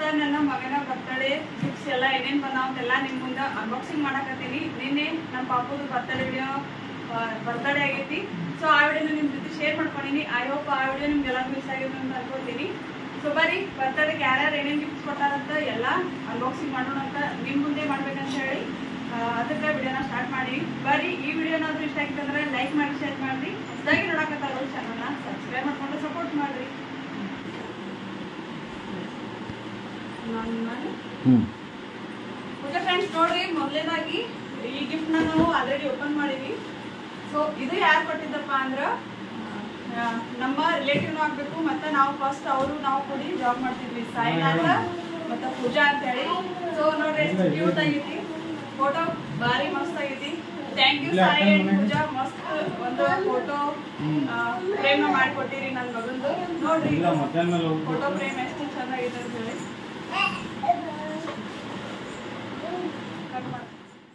ನನ್ನ ಮಗನ birthday gifts ಎಲ್ಲ ಏನೇನ್ ಬಂದಾವಂತೆಲ್ಲ ನಿಮ್ ಮುಂದೆ ಅನ್ಬಾಕ್ಸಿಂಗ್ ಮಾಡಕತ್ತೀನಿ ನಿನ್ನೆ ನಮ್ಮ ಪಾಪುದು ಬರ್ತಡೇ ವಿಡಿಯೋ ಬರ್ತಡೇ ಆಗೈತಿ ಸೊ ಆ ವಿಡಿಯೋನ ನಿಮ್ ಜೊತೆ ಶೇರ್ ಮಾಡ್ಕೊಂಡಿನಿ ಐ ಹೋಪ್ ಆ ವಿಡಿಯೋ ನಿಮ್ಗೆ ಎಲ್ಲ ಮಿಸ್ ಆಗಿದೆ ಅಂತ ಅನ್ಕೊಳ್ತೀನಿ ಸೊ ಬರೀ ಬರ್ತಡೇಗೆ ಯಾರ್ಯಾರು ಏನೇನು ಗಿಫ್ಟ್ಸ್ ಕೊಟ್ಟಾರಂತ ಎಲ್ಲ ಅನ್ಬಾಕ್ಸಿಂಗ್ ಮಾಡೋಣ ಅಂತ ನಿಮ್ ಮುಂದೆ ಮಾಡ್ಬೇಕಂತ ಹೇಳಿ ಆ, ಅದಕ್ಕೆ ವಿಡಿಯೋನ ಸ್ಟಾರ್ಟ್ ಮಾಡಿ ಬರ್ರಿ ಈ ವಿಡಿಯೋನಾದ್ರೂ ಇಷ್ಟ ಆಗಿತ್ತು ಅಂದ್ರೆ ಲೈಕ್ ಮಾಡಿ ಶೇರ್ ಮಾಡ್ರಿ ಹೊಸದಾಗಿ ನೋಡಕತ್ತಾರ ಚಾನಲ್ನ ಸಬ್ಸ್ಕ್ರೈಬ್ ಮಾಡ್ಕೊಂಡು ಸಪೋರ್ಟ್ ಮಾಡ್ರಿ ನಾನು ಮಾಡಿ ಹ್ಞೂ ಓಕೆ ಫ್ರೆಂಡ್ಸ್ ನೋಡ್ರಿ ಮೊದಲನೇದಾಗಿ ಈ ಗಿಫ್ಟ್ ನಾವು ಆಲ್ರೆಡಿ ಓಪನ್ ಮಾಡೀವಿ ಸೊ ಇದು ಯಾರು ಕೊಟ್ಟಿದ್ದಪ್ಪ ಅಂದ್ರ ಆ, ನಮ್ಮ ರಿಲೇಟಿವ್ನು ಆಗ್ಬೇಕು ಮತ್ತೆ ನಾವು ಫಸ್ಟ್ ಅವರು ನಾವು ಕೂಡಿ ಜಾಬ್ ಮಾಡ್ತಿದ್ವಿ ಸಾಯಿನಾಥ ಮತ್ತೆ ಪೂಜಾ ಅಂತ ಹೇಳಿ ಸೊ ನೋಡ್ರಿ ಎಷ್ಟು ಕ್ಯೂಟ್ ಆಗೈತಿ ಫೋಟೋ ಭಾರಿ ಮಸ್ತ್ ಆಗೈತಿ thank you Sai and Pooja ಮಸ್ತ್ ಒಂದು ಫೋಟೋ ಫ್ರೇಮ್ ಮಾಡಿಕೊಟ್ಟಿರಿ ನನ್ನ ಮಗಂದು ನೋಡ್ರಿ ಇಲ್ಲ ಮಧ್ಯಾಹ್ನ ಮೇಲೆ ಹೋಗ್ಬೇಕು ಫೋಟೋ ಫ್ರೇಮ್ ಎಷ್ಟು ಚೆನ್ನಾಗಿದೆ ಅಂತ ಹೇಳಿ ಕಟ್ ಮಾಡಿ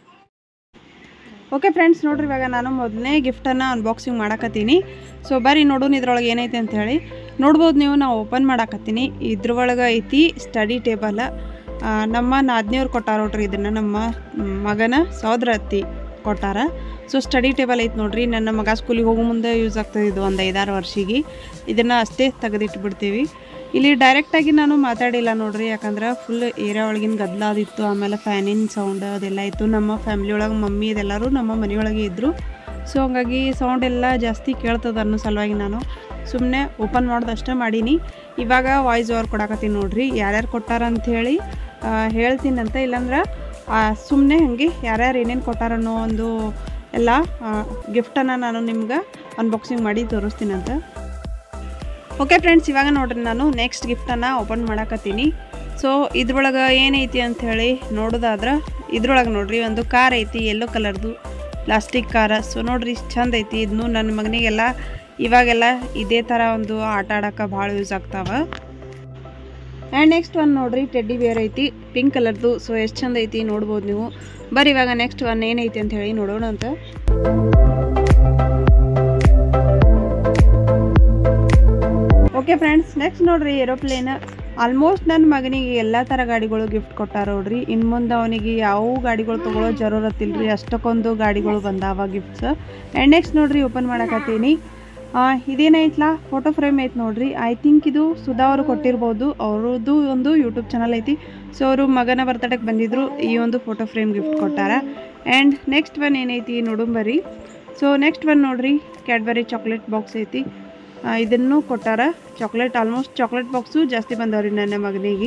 ಓಕೆ ಫ್ರೆಂಡ್ಸ್ ನೋಡ್ರಿ ಇವಾಗ ನಾನು ಮೊದಲನೇ ಗಿಫ್ಟನ್ನು ಅನ್ಬಾಕ್ಸಿಂಗ್ ಮಾಡಕತ್ತೀನಿ ಸೊ ಬರ್ರಿ ನೋಡೋಣ ಇದ್ರೊಳಗೆ ಏನೈತೆ ಅಂತ ಹೇಳಿ ನೋಡ್ಬೋದು ನೀವು ನಾವು ಓಪನ್ ಮಾಡಕತ್ತೀನಿ ಇದ್ರೊಳಗೆ ಐತಿ ಸ್ಟಡಿ ಟೇಬಲ್ ನಮ್ಮ ನಾದ್ನಿಯವ್ರು ಕೊಟ್ಟಾರ ನೋಡ್ರಿ ಇದನ್ನು ನಮ್ಮ ಮಗನ ಸಹೋದರ ಅತ್ತಿ ಕೊಟ್ಟಾರ ಸೊ ಸ್ಟಡಿ ಟೇಬಲ್ ಐತೆ ನೋಡ್ರಿ ನನ್ನ ಮಗ ಸ್ಕೂಲಿಗೆ ಹೋಗೋ ಮುಂದೆ ಯೂಸ್ ಆಗ್ತದೆ ಇದು ಒಂದು ಐದಾರು ವರ್ಷಿಗೆ ಇದನ್ನು ಅಷ್ಟೇ ತೆಗೆದಿಟ್ಟು ಬಿಡ್ತೀವಿ ಇಲ್ಲಿ ಡೈರೆಕ್ಟಾಗಿ ನಾನು ಮಾತಾಡಿಲ್ಲ ನೋಡ್ರಿ ಯಾಕಂದ್ರೆ ಫುಲ್ ಏರಿಯಾ ಒಳಗಿನ ಗದ್ದಲ ಅದಿತ್ತು ಆಮೇಲೆ ಫ್ಯಾನಿನ ಸೌಂಡ್ ಅದೆಲ್ಲ ಇತ್ತು ನಮ್ಮ ಫ್ಯಾಮಿಲಿ ಒಳಗೆ ಮಮ್ಮಿ ಇದೆಲ್ಲರೂ ನಮ್ಮ ಮನೆಯೊಳಗೆ ಇದ್ದರು ಸೊ ಹಂಗಾಗಿ ಸೌಂಡ್ ಎಲ್ಲ ಜಾಸ್ತಿ ಕೇಳ್ತದೆ ಅನ್ನೋ ಸಲುವಾಗಿ ನಾನು ಸುಮ್ಮನೆ ಓಪನ್ ಮಾಡೋದಷ್ಟೇ ಮಾಡೀನಿ ಇವಾಗ ವಾಯ್ಸ್ ಓವರ್ ಕೊಡಕತ್ತೀನಿ ನೋಡ್ರಿ ಯಾರ್ಯಾರು ಕೊಟ್ಟಾರ ಅಂಥೇಳಿ ಹೇಳ್ತೀನಂತ ಇಲ್ಲಾಂದ್ರೆ ಸುಮ್ಮನೆ ಹಾಗೆ ಯಾರ್ಯಾರು ಏನೇನು ಕೊಟ್ಟಾರನ್ನೋ ಒಂದು ಎಲ್ಲ ಗಿಫ್ಟನ್ನು ನಾನು ನಿಮ್ಗೆ ಅನ್ಬಾಕ್ಸಿಂಗ್ ಮಾಡಿ ತೋರಿಸ್ತೀನಂತ ಓಕೆ ಫ್ರೆಂಡ್ಸ್ ಇವಾಗ ನೋಡ್ರಿ ನಾನು ನೆಕ್ಸ್ಟ್ ಗಿಫ್ಟನ್ನು ಓಪನ್ ಮಾಡಕತ್ತೀನಿ ಸೊ ಇದ್ರೊಳಗೆ ಏನೈತಿ ಅಂತ ಹೇಳಿ ನೋಡೋದಾದ್ರೆ ಇದ್ರೊಳಗೆ ನೋಡ್ರಿ ಒಂದು ಕಾರ್ ಐತಿ ಯೆಲ್ಲೋ ಕಲರ್ದು ಪ್ಲಾಸ್ಟಿಕ್ ಕಾರ ಸೊ ನೋಡ್ರಿ ಇಷ್ಟು ಚಂದ ಐತಿ ಇದನ್ನು ನನ್ನ ಮಗನಿಗೆಲ್ಲ ಇವಾಗೆಲ್ಲ ಇದೇ ಥರ ಒಂದು ಆಟ ಆಡೋಕೆ ಭಾಳ ಯೂಸ್ ಆಗ್ತಾವ ಆ್ಯಂಡ್ ನೆಕ್ಸ್ಟ್ ಒನ್ ನೋಡ್ರಿ ಟೆಡ್ಡಿ ಬೇರ್ ಐತಿ ಪಿಂಕ್ ಕಲರ್ದು ಸೊ ಎಷ್ಟು ಚಂದ ಐತಿ ನೋಡ್ಬೋದು ನೀವು ಬರ್ರಿ ಇವಾಗ ನೆಕ್ಸ್ಟ್ ಒನ್ ಏನೈತಿ ಅಂತ ಹೇಳಿ ನೋಡೋಣ ಅಂತ ಓಕೆ ಫ್ರೆಂಡ್ಸ್ ನೆಕ್ಸ್ಟ್ ನೋಡ್ರಿ ಏರೋಪ್ಲೇನ್ ಆಲ್ಮೋಸ್ಟ್ ನನ್ನ ಮಗನಿಗೆ ಎಲ್ಲ ಥರ ಗಾಡಿಗಳು ಗಿಫ್ಟ್ ಕೊಟ್ಟಾರ ನೋಡ್ರಿ ಇನ್ನು ಮುಂದೆ ಅವನಿಗೆ ಯಾವ ಗಾಡಿಗಳು ತೊಗೊಳೋ ಜರೂರತ್ತಿಲ್ರಿ ಅಷ್ಟಕ್ಕೊಂದು ಗಾಡಿಗಳು ಬಂದಾವ ಗಿಫ್ಟ್ಸ್ ಆ್ಯಂಡ್ ನೆಕ್ಸ್ಟ್ ನೋಡ್ರಿ ಓಪನ್ ಮಾಡಕತ್ತೀನಿ ಇದೇನೈತ್ಲಾ ಫೋಟೋ ಫ್ರೇಮ್ ಐತೆ ನೋಡ್ರಿ ಐ ಥಿಂಕ್ ಇದು ಸುಧಾ ಅವರು ಕೊಟ್ಟಿರ್ಬೋದು ಅವ್ರದ್ದು ಒಂದು ಯೂಟ್ಯೂಬ್ ಚಾನಲ್ ಐತಿ ಸೊ ಅವರು ಮಗನ ಬರ್ತಡೇಗೆ ಬಂದಿದ್ರು ಈ ಒಂದು ಫೋಟೋ ಫ್ರೇಮ್ ಗಿಫ್ಟ್ ಕೊಟ್ಟಾರ ಆ್ಯಂಡ್ ನೆಕ್ಸ್ಟ್ ಒನ್ ಏನೈತಿ ನೋಡುಂಬರಿ ಸೊ ನೆಕ್ಸ್ಟ್ ಒನ್ ನೋಡ್ರಿ ಕ್ಯಾಡ್ಬರಿ ಚಾಕ್ಲೇಟ್ ಬಾಕ್ಸ್ ಐತಿ ಆ, ಇದನ್ನು ಕೊಟ್ಟಾರ ಚಾಕ್ಲೇಟ್ ಆಲ್ಮೋಸ್ಟ್ ಚಾಕ್ಲೇಟ್ ಬಾಕ್ಸು ಜಾಸ್ತಿ ಬಂದವ್ರಿ ನನ್ನ ಮಗನಿಗೆ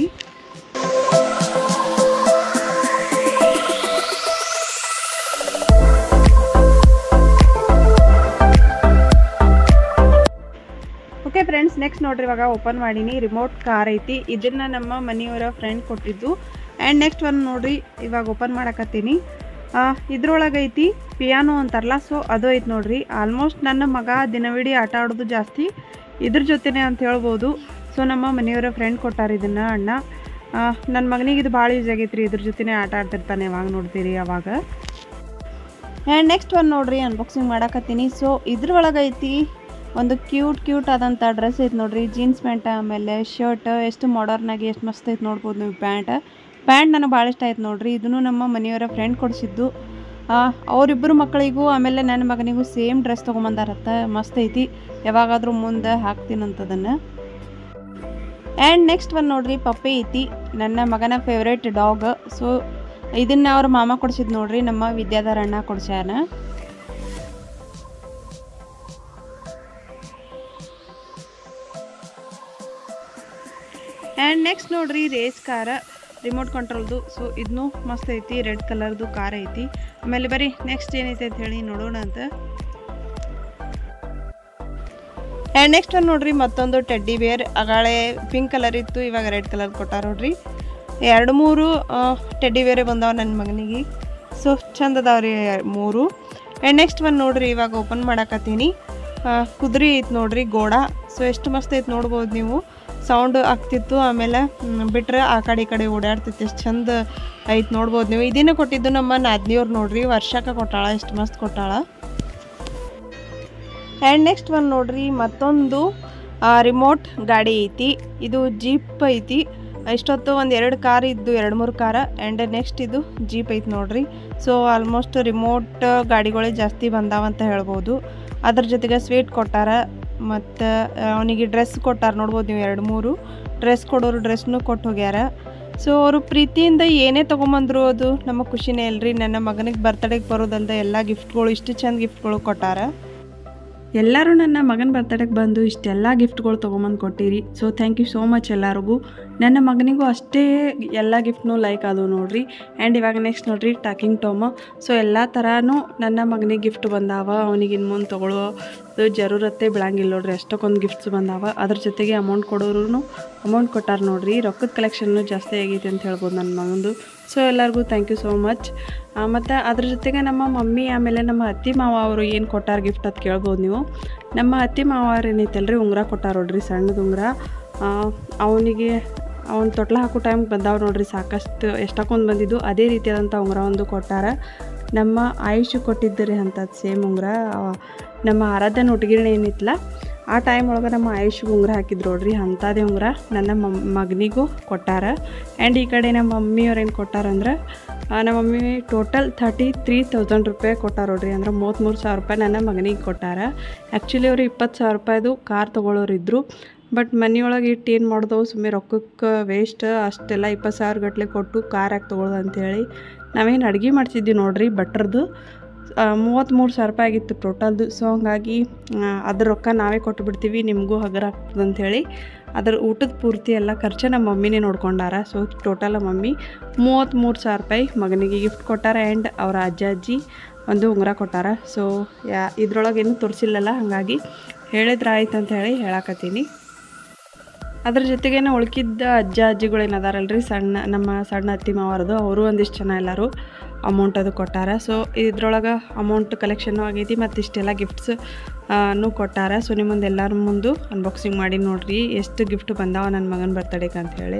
ಓಕೆ ಫ್ರೆಂಡ್ಸ್ ನೆಕ್ಸ್ಟ್ ನೋಡ್ರಿ ಇವಾಗ ಓಪನ್ ಮಾಡೀನಿ ರಿಮೋಟ್ ಕಾರ್ ಐತಿ ಇದನ್ನ ನಮ್ಮ ಮನೆಯವರ ಫ್ರೆಂಡ್ ಕೊಟ್ಟಿದ್ದು ಆ್ಯಂಡ್ ನೆಕ್ಸ್ಟ್ ಒಂದು ನೋಡ್ರಿ ಇವಾಗ ಓಪನ್ ಮಾಡಕತ್ತೀನಿ ಇದ್ರೊಳಗೆ ಐತಿ ಪಿಯಾನೋ ಅಂತಾರಲ್ಲ ಸೊ ಅದು ಐತಿ ನೋಡ್ರಿ ಆಲ್ಮೋಸ್ಟ್ ನನ್ನ ಮಗ ದಿನವಿಡೀ ಆಟ ಆಡೋದು ಜಾಸ್ತಿ ಇದ್ರ ಜೊತೆನೆ ಅಂತ ಹೇಳ್ಬೋದು ಸೊ ನಮ್ಮ ಮನೆಯವರ ಫ್ರೆಂಡ್ ಕೊಟ್ಟಾರ ಇದನ್ನು ಅಣ್ಣ ನನ್ನ ಮಗನಿಗೆ ಇದು ಭಾಳ ಯೂಸ್ ಆಗೈತ್ರಿ ಇದ್ರ ಜೊತೆನೇ ಆಟ ಆಡ್ತಿರ್ತಾನೆ ಯಾವಾಗ ನೋಡ್ತೀರಿ ಅವಾಗ ಆ್ಯಂಡ್ ನೆಕ್ಸ್ಟ್ ಒಂದು ನೋಡ್ರಿ ಅನ್ಬಾಕ್ಸಿಂಗ್ ಮಾಡಕತ್ತೀನಿ ಸೊ ಇದ್ರೊಳಗೆ ಐತಿ ಒಂದು ಕ್ಯೂಟ್ ಕ್ಯೂಟ್ ಆದಂಥ ಡ್ರೆಸ್ ಐತೆ ನೋಡ್ರಿ ಜೀನ್ಸ್ ಪ್ಯಾಂಟ್ ಆಮೇಲೆ ಶರ್ಟ್ ಎಷ್ಟು ಮಾಡರ್ನ್ ಆಗಿ ಎಷ್ಟು ಮಸ್ತ್ ಐತೆ ನೋಡ್ಬೋದು ನೀವು ಪ್ಯಾಂಟ್ ಪ್ಯಾಂಟ್ ನನಗೆ ಭಾಳ ಇಷ್ಟ ಆಯ್ತು ನೋಡ್ರಿ ಇದನ್ನು ನಮ್ಮ ಮನೆಯವರ ಫ್ರೆಂಡ್ ಕೊಡಿಸಿದ್ದು ಅವರಿಬ್ಬರು ಮಕ್ಕಳಿಗೂ ಆಮೇಲೆ ನನ್ನ ಮಗನಿಗೂ ಸೇಮ್ ಡ್ರೆಸ್ ತೊಗೊಂಬಂದಾರತ್ತ ಮಸ್ತ್ ಐತಿ ಯಾವಾಗಾದ್ರೂ ಮುಂದೆ ಹಾಕ್ತೀನಂತದನ್ನು ಆ್ಯಂಡ್ ನೆಕ್ಸ್ಟ್ ಒಂದು ನೋಡ್ರಿ ಪಪ್ಪಿ ಐತಿ ನನ್ನ ಮಗನ ಫೇವ್ರೇಟ್ ಡಾಗ್ ಸೊ ಇದನ್ನ ಅವ್ರ ಮಾಮ ಕೊಡ್ಸಿದ್ ನೋಡ್ರಿ ನಮ್ಮ ವಿದ್ಯಾಧರ ಅಣ್ಣ ಕೊಡ್ಸ್ಯಾನ ಆ್ಯಂಡ್ ನೆಕ್ಸ್ಟ್ ನೋಡ್ರಿ ರೇಸ್ ಕಾರ ರಿಮೋಟ್ ಕಂಟ್ರೋಲ್ದು ಸೊ ಇದನ್ನು ಮಸ್ತ್ ಐತಿ ರೆಡ್ ಕಲರ್ದು ಕಾರ್ ಐತಿ ಆಮೇಲೆ ಬರೀ ನೆಕ್ಸ್ಟ್ ಏನೈತೆ ಅಂತ ಹೇಳಿ ನೋಡೋಣ ಅಂತ ಆ್ಯಂಡ್ ನೆಕ್ಸ್ಟ್ ಒಂದು ನೋಡ್ರಿ ಮತ್ತೊಂದು ಟೆಡ್ಡಿ ಬೇರ್ ಅಗಾಳೆ ಪಿಂಕ್ ಕಲರ್ ಇತ್ತು ಇವಾಗ ರೆಡ್ ಕಲರ್ ಕೊಟ್ಟಾರ ನೋಡ್ರಿ ಎರಡು ಮೂರು ಟೆಡ್ಡಿ ಬೇರೆ ಬಂದಾವ ನನ್ನ ಮಗನಿಗೆ ಸೊ ಚಂದ ಅದಾವ್ರಿ ಮೂರು ಆ್ಯಂಡ್ ನೆಕ್ಸ್ಟ್ ಒಂದು ನೋಡ್ರಿ ಇವಾಗ ಓಪನ್ ಮಾಡಕತ್ತೀನಿ ಆ, ಕುದುರೆ ಐತೆ ನೋಡ್ರಿ ಗೋಡ ಸೊ ಎಷ್ಟು ಮಸ್ತ್ ಐತೆ ನೋಡ್ಬೋದು ನೀವು ಸೌಂಡ್ ಆಗ್ತಿತ್ತು ಆಮೇಲೆ ಮ್, ಬಿಟ್ರೆ ಆ ಕಡೆ ಈ ಕಡೆ ಓಡಾಡ್ತಿತ್ತು ಎಷ್ಟು ಚಂದ ಐತೆ ನೋಡ್ಬೋದು ನೀವು ಇದನ್ನ ಕೊಟ್ಟಿದ್ದು ನಮ್ಮ ನಾದ್ನಿಯವ್ರು ನೋಡ್ರಿ ವರ್ಷಕ್ಕೆ ಕೊಟ್ಟಾಳ ಎಷ್ಟು ಮಸ್ತ್ ಕೊಟ್ಟಾಳ ಆ್ಯಂಡ್ ನೆಕ್ಸ್ಟ್ ಒಂದು ನೋಡ್ರಿ ಮತ್ತೊಂದು ರಿಮೋಟ್ ಗಾಡಿ ಐತಿ ಇದು ಜೀಪ್ ಐತಿ ಇಷ್ಟೊತ್ತು ಒಂದು ಎರಡು ಕಾರ್ ಇದ್ದು ಎರಡು ಮೂರು ಕಾರ ಆ್ಯಂಡ್ ನೆಕ್ಸ್ಟ್ ಇದು ಜೀಪ್ ಐತೆ ನೋಡ್ರಿ ಸೊ ಆಲ್ಮೋಸ್ಟ್ ರಿಮೋಟ್ ಗಾಡಿಗಳೇ ಜಾಸ್ತಿ ಬಂದಾವಂತ ಹೇಳ್ಬೋದು ಅದ್ರ ಜೊತೆಗೆ ಸ್ವೀಟ್ ಕೊಟ್ಟಾರ ಮತ್ತು ಅವನಿಗೆ ಡ್ರೆಸ್ ಕೊಟ್ಟಾರ ನೋಡ್ಬೋದು ನೀವು ಎರಡು ಮೂರು ಡ್ರೆಸ್ ಕೊಡೋರು ಡ್ರೆಸ್ನು ಕೊಟ್ಟು ಹೋಗ್ಯಾರ ಸೊ ಅವರು ಪ್ರೀತಿಯಿಂದ ಏನೇ ತೊಗೊಂಬಂದ್ರು ಅದು ನಮ್ಮ ಖುಷಿನೇ ಅಲ್ರಿ ನನ್ನ ಮಗನಿಗೆ ಬರ್ತಡೇಗೆ ಬರೋದಲ್ದೆ ಎಲ್ಲ ಗಿಫ್ಟ್ಗಳು ಇಷ್ಟು ಚಂದ ಗಿಫ್ಟ್ಗಳು ಕೊಟ್ಟಾರ ಎಲ್ಲರೂ ನನ್ನ ಮಗನ ಬರ್ತಡೇಗೆ ಬಂದು ಇಷ್ಟೆಲ್ಲ ಗಿಫ್ಟ್ಗಳು ತೊಗೊಂಬಂದು ಕೊಟ್ಟಿರಿ so thank you so much ಎಲ್ಲರಿಗೂ ನನ್ನ ಮಗನಿಗೂ ಅಷ್ಟೇ ಎಲ್ಲ ಗಿಫ್ಟ್ನು ಲೈಕ್ ಅದು ನೋಡ್ರಿ ಆ್ಯಂಡ್ ಇವಾಗ ನೆಕ್ಸ್ಟ್ ನೋಡ್ರಿ ಟಾಕಿಂಗ್ ಟೋಮ ಸೊ ಎಲ್ಲ ಥರನೂ ನನ್ನ ಮಗನಿಗೆ ಗಿಫ್ಟ್ ಬಂದಾವ ಅವನಿಗೆ ಇನ್ನು ಮುಂದೆ ತೊಗೊಳ್ಳೋದು ಜರೂರತ್ತೆ ಬೀಳಂಗಿಲ್ಲ ನೋಡ್ರಿ ಅಷ್ಟಕ್ಕೊಂದು ಗಿಫ್ಟ್ಸ್ ಬಂದಾವ ಅದ್ರ ಜೊತೆಗೆ ಅಮೌಂಟ್ ಕೊಡೋರು ಅಮೌಂಟ್ ಕೊಟ್ಟಾರ ನೋಡ್ರಿ ರೊಕ್ಕದ ಕಲೆಕ್ಷನ್ನು ಜಾಸ್ತಿ ಆಗೈತೆ ಅಂತ ಹೇಳ್ಬೋದು ನನ್ನ ಮಗಂದು ಸೊ ಎಲ್ಲರಿಗೂ ಥ್ಯಾಂಕ್ ಯು ಸೋ ಮಚ್ ಮತ್ತು ಅದ್ರ ಜೊತೆಗೆ ನಮ್ಮ ಮಮ್ಮಿ ಆಮೇಲೆ ನಮ್ಮ ಅತ್ತಿ ಮಾವ ಅವರು ಏನು ಕೊಟ್ಟಾರ ಗಿಫ್ಟ್ ಅಂತ ಕೇಳ್ಬೋದು ನೀವು ನಮ್ಮ ಅತ್ತಿ ಮಾವ ಅವ್ರು ಏನೈತಲ್ರಿ ಉಂಗುರ ಕೊಟ್ಟಾರ ನೋಡ್ರಿ ಸಣ್ಣದು ಉಂಗುರ ಅವನಿಗೆ ಅವ್ನು ತೊಟ್ಲ ಹಾಕೋ ಟೈಮ್ಗೆ ಬಂದಾವ ನೋಡ್ರಿ ಸಾಕಷ್ಟು ಎಷ್ಟಕ್ಕೊಂದು ಬಂದಿದ್ದು ಅದೇ ರೀತಿಯಾದಂಥ ಉಂಗುರ ಒಂದು ಕೊಟ್ಟಾರ ನಮ್ಮ ಆಯುಷ್ ಕೊಟ್ಟಿದ್ದರೆ ಅಂಥದ್ದು ಸೇಮ್ ಉಂಗುರ ಆ, ನಮ್ಮ ಆರಾಧ್ಯ ಒಟ್ಟಿಗಿರಣೆ ಏನಿತ್ತಲ್ಲ ಆ ಟೈಮ್ ಒಳಗೆ ನಮ್ಮ ಆಯುಷ್ಗೆ ಉಂಗುರ ಹಾಕಿದ್ರು ನೋಡ್ರಿ ಅಂಥದ್ದೇ ಉಂಗುರ ನನ್ನ ಮಮ್ ಮಗನಿಗೂ ಕೊಟ್ಟಾರ ಆ್ಯಂಡ್ ಈ ಕಡೆ ನಮ್ಮ ಮಮ್ಮಿಯವ್ರು ಏನು ಕೊಟ್ಟಾರಂದ್ರೆ ಆ, ನಮ್ಮ mummy total thirty three thousand ರೂಪಾಯಿ ಕೊಟ್ಟಾರ ನೋಡ್ರಿ ಅಂದ್ರೆ ಮೂವತ್ತ್ಮೂರು ಸಾವಿರ ರೂಪಾಯಿ ನನ್ನ ಮಗನಿಗೆ ಕೊಟ್ಟಾರ ಆ್ಯಕ್ಚುಲಿ ಅವರು ಇಪ್ಪತ್ತು ಸಾವಿರ ರೂಪಾಯಿದು ಕಾರ್ ತೊಗೊಳೋರು ಇದ್ದರು ಬಟ್ ಮನೆಯೊಳಗೆ ಇಟ್ಟು ಏನು ಮಾಡ್ದವು ಸುಮ್ಮನೆ ರೊಕ್ಕಕ್ಕೆ ವೇಸ್ಟ್ ಅಷ್ಟೆಲ್ಲ ಇಪ್ಪತ್ತು ಸಾವಿರ ಗಟ್ಟಲೆ ಕೊಟ್ಟು ಕಾರ್ ಯಾಕೆ ತೊಗೊಳೋದು ಅಂತೇಳಿ ನಾವೇನು ಅಡುಗೆ ಮಾಡ್ತಿದ್ವಿ ನೋಡ್ರಿ ಬಟ್ರದ್ದು ಮೂವತ್ತ್ಮೂರು ಸಾವಿರ ರೂಪಾಯಿ ಆಗಿತ್ತು ಟೋಟಲ್ದು ಸೊ ಹಂಗಾಗಿ ಆ, ಅದ್ರ ರೊಕ್ಕ ನಾವೇ ಕೊಟ್ಟು ಬಿಡ್ತೀವಿ ನಿಮಗೂ ಹಗರ ಆಗ್ತದೆ ಅಂಥೇಳಿ ಅದ್ರ ಊಟದ ಪೂರ್ತಿ ಎಲ್ಲ ಖರ್ಚು ನಮ್ಮ ಮಮ್ಮಿನೇ ನೋಡ್ಕೊಂಡಾರ ಸೊ ಟೋಟಲ್ ಮಮ್ಮಿ ಮೂವತ್ತ್ಮೂರು ಸಾವಿರ ರೂಪಾಯಿ ಮಗನಿಗೆ ಗಿಫ್ಟ್ ಕೊಟ್ಟಾರ ಆ್ಯಂಡ್ ಅವರ ಅಜ್ಜ ಅಜ್ಜಿ ಒಂದು ಉಂಗುರ ಕೊಟ್ಟಾರ ಸೊ ಯಾ ಇದ್ರೊಳಗೆ ಏನೂ ತೋರಿಸಿಲ್ಲಲ್ಲ ಹಾಗಾಗಿ ಹೇಳಿದ್ರೆ ಆಯ್ತು ಅಂತ ಹೇಳಿ ಹೇಳಕತ್ತೀನಿ ಅದ್ರ ಜೊತೆಗೇನೆ ಉಳ್ಕಿದ್ದ ಅಜ್ಜ ಅಜ್ಜಿಗಳು ಏನದಾರಲ್ರಿ ಸಣ್ಣ ನಮ್ಮ ಸಣ್ಣ ಅತ್ತಿ ಮಾವರದು ಅವರು ಒಂದಿಷ್ಟು ಜನ ಎಲ್ಲರೂ ಅಮೌಂಟ್ ಅದು ಕೊಟ್ಟಾರ ಸೊ ಇದ್ರೊಳಗೆ ಅಮೌಂಟ್ ಕಲೆಕ್ಷನ್ನು ಆಗೈತಿ ಮತ್ತು ಇಷ್ಟೆಲ್ಲ ಗಿಫ್ಟ್ಸ್ ನೂ ಕೊಟ್ಟಾರ ಸೊ ನಿಮ್ಮೊಂದು ಎಲ್ಲರ ಮುಂದೆ ಅನ್ಬಾಕ್ಸಿಂಗ್ ಮಾಡಿ ನೋಡ್ರಿ ಎಷ್ಟು ಗಿಫ್ಟ್ ಬಂದಾವ ನನ್ನ ಮಗನ ಬರ್ತಡೇಗೆ ಅಂತ ಹೇಳಿ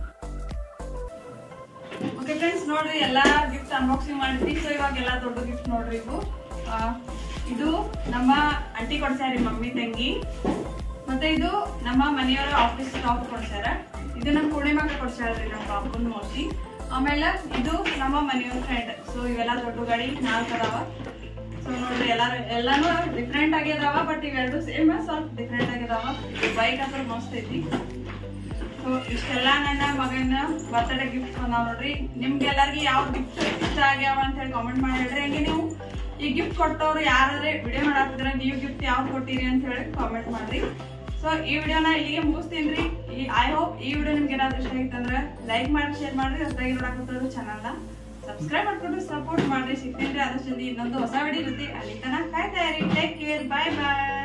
ಓಕೆ ಫ್ರೆಂಡ್ಸ್ ನೋಡ್ರಿ ಎಲ್ಲ ಗಿಫ್ಟ್ ಅನ್ಬಾಕ್ಸಿಂಗ್ ಮಾಡಿದ್ವಿ ಸೊ ಇವಾಗ ಎಲ್ಲ ದೊಡ್ಡ ಗಿಫ್ಟ್ ನೋಡ್ರಿ ಇವು ಆ, ಇದು ನಮ್ಮ ಅಂಟಿ ಕೊಡ್ಸ್ಯಾರಿ ಮಮ್ಮಿ ತಂಗಿ ಮತ್ತೆ ಇದು ನಮ್ಮ ಮನೆಯವರ ಆಫೀಸ್ ಸ್ಟಾಫ್ ಕೊಡ್ಸ್ಯಾರ ಇದು ನಮ್ಮ ಪೂರ್ಣಿಮಾಗ ಕೊಡ್ಸ್ಯಾಳ್ರಿ ನಮ್ಮ ಪಾಪನ್ ಮೋಸಿ ಆಮೇಲೆ ಇದು ನಮ್ಮ ಮನೆಯವ್ರ ಫ್ರೆಂಡ್ ಸೊ ಇವೆಲ್ಲ ದೊಡ್ಡ ಗಾಡಿ ನಾಲ್ಕು ಅದಾವ ಸೊ ನೋಡ್ರಿ ಎಲ್ಲ ಎಲ್ಲಾನು ಡಿಫ್ರೆಂಟ್ ಆಗ್ಯದಾವ ಬಟ್ ಇವೆರಡು ಸೇಮ್ ಸ್ವಲ್ಪ ಡಿಫ್ರೆಂಟ್ ಆಗ್ಯದಾವ ಬೈಕ್ ಹತ್ರ ಮಸ್ತ್ ಐತಿ ಸೊ ಇಷ್ಟೆಲ್ಲ ನನ್ನ ಮಗನ ಬರ್ತ್ಡೇ ಗಿಫ್ಟ್ ಬಂದಾವ ನೋಡ್ರಿ ನಿಮ್ಗೆ ಎಲ್ಲರಿಗೂ ಯಾವ ಗಿಫ್ಟ್ ಇಷ್ಟ ಆಗ್ಯಾವ ಅಂತ ಹೇಳಿ ಕಾಮೆಂಟ್ ಮಾಡಿ ಹೇಳ್ರಿ ಹಂಗೆ ನೀವು ಈ ಗಿಫ್ಟ್ ಕೊಟ್ಟವ್ರು ಯಾರಾದ್ರೆ ವಿಡಿಯೋ ಮಾಡಾಕಿದ್ರೆ ನೀವು ಗಿಫ್ಟ್ ಯಾವ್ದು ಕೊಟ್ಟಿರಿ ಅಂತ ಹೇಳಿ ಕಾಮೆಂಟ್ ಮಾಡ್ರಿ ಸೊ ಈ ವಿಡಿಯೋನ ಇಲ್ಲಿಗೆ ಮುಗಿಸ್ತೀನಿ ಈ ಐ ಹೋಪ್ ಈ ವಿಡಿಯೋ ನಿಮ್ಗೆ ಏನಾದ್ರು ಇಷ್ಟ ಆಗಿತ್ತಂದ್ರೆ ಲೈಕ್ ಮಾಡಿ ಶೇರ್ ಮಾಡ್ರಿ ಹೊಸದಾಗಿ ನೋಡಾಕತ್ತವ್ರು ಚಾನಲ್ನ ಸಬ್ಸ್ಕ್ರೈಬ್ ಮಾಡ್ಕೊಂಡು ಸಪೋರ್ಟ್ ಮಾಡ್ರಿ ಸಿಗ್ತೀನಿ ಆದಷ್ಟು ಜಲ್ದಿ ಇನ್ನೊಂದು ಹೊಸ ವಿಡಿಯೋ ಇರುತ್ತೆ ಅಲ್ಲಿ ತನಕ ಕಾಯ್ತಾ ಇರಿ ಟೇಕ್ ಕೇರ್ ಬಾಯ್ ಬಾಯ್